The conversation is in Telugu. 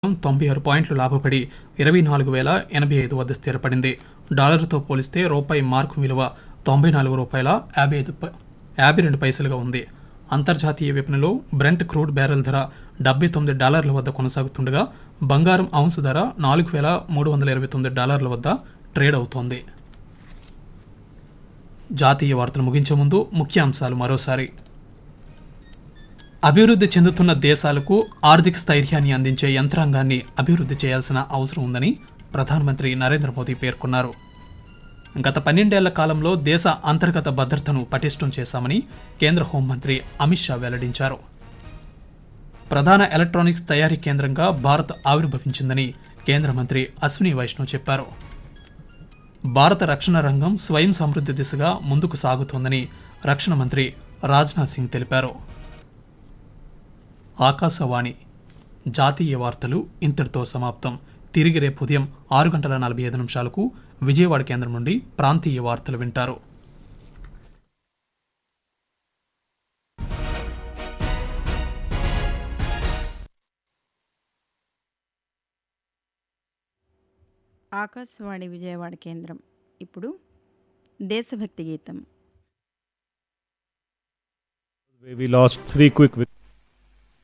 తొంభై ఆరు పాయింట్లు లాభపడి ఇరవై నాలుగు వేల ఎనభై ఐదు వద్ద స్థిరపడింది డాలర్తో పోలిస్తే రూపాయి మార్కు విలువ తొంభై నాలుగు రూపాయల యాభై ఐదు ప- యాభై రెండు పైసలుగా ఉంది అంతర్జాతీయ విపణిలో బ్రెంట్ క్రూడ్ బ్యారెల్ ధర డెబ్బై తొమ్మిది డాలర్ల వద్ద కొనసాగుతుండగా బంగారం ఔన్సు ధర నాలుగు వేల మూడు వందల ఇరవై తొమ్మిది డాలర్ల వద్ద ట్రేడ్ అవుతోంది జాతీయ వార్తలు ముగించే ముందు ముఖ్యాంశాలు మరోసారి అభివృద్ధి చెందుతున్న దేశాలకు ఆర్థిక స్థైర్యాన్ని అందించే యంత్రాంగాన్ని అభివృద్ధి చేయాల్సిన అవసరం ఉందని ప్రధానమంత్రి నరేంద్ర మోదీ పేర్కొన్నారు గత పన్నెండేళ్ల కాలంలో దేశ అంతర్గత భద్రతను పటిష్టం చేశామని కేంద్ర హోంమంత్రి అమిత్ షా వెల్లడించారు ప్రధాన ఎలక్ట్రానిక్స్ తయారీ కేంద్రంగా భారత్ ఆవిర్భవించిందని కేంద్ర మంత్రి అశ్విని వైష్ణవ్ చెప్పారు భారత రక్షణ రంగం స్వయం సమృద్ధి దిశగా ముందుకు సాగుతోందని రక్షణ మంత్రి రాజ్నాథ్ సింగ్ తెలిపారు ఆకాశవాణి జాతీయ వార్తలు ఇంతటితో సమాప్తం తిరిగి రేపు ఉదయం ఆరు గంటల నలభై ఐదు నిమిషాలకు విజయవాడ కేంద్రం నుండి ప్రాంతీయ వార్తలు వింటారు ఆకాశవాణి విజయవాడ కేంద్రం ఇప్పుడు దేశభక్తి గీతం We lost three quick wickets.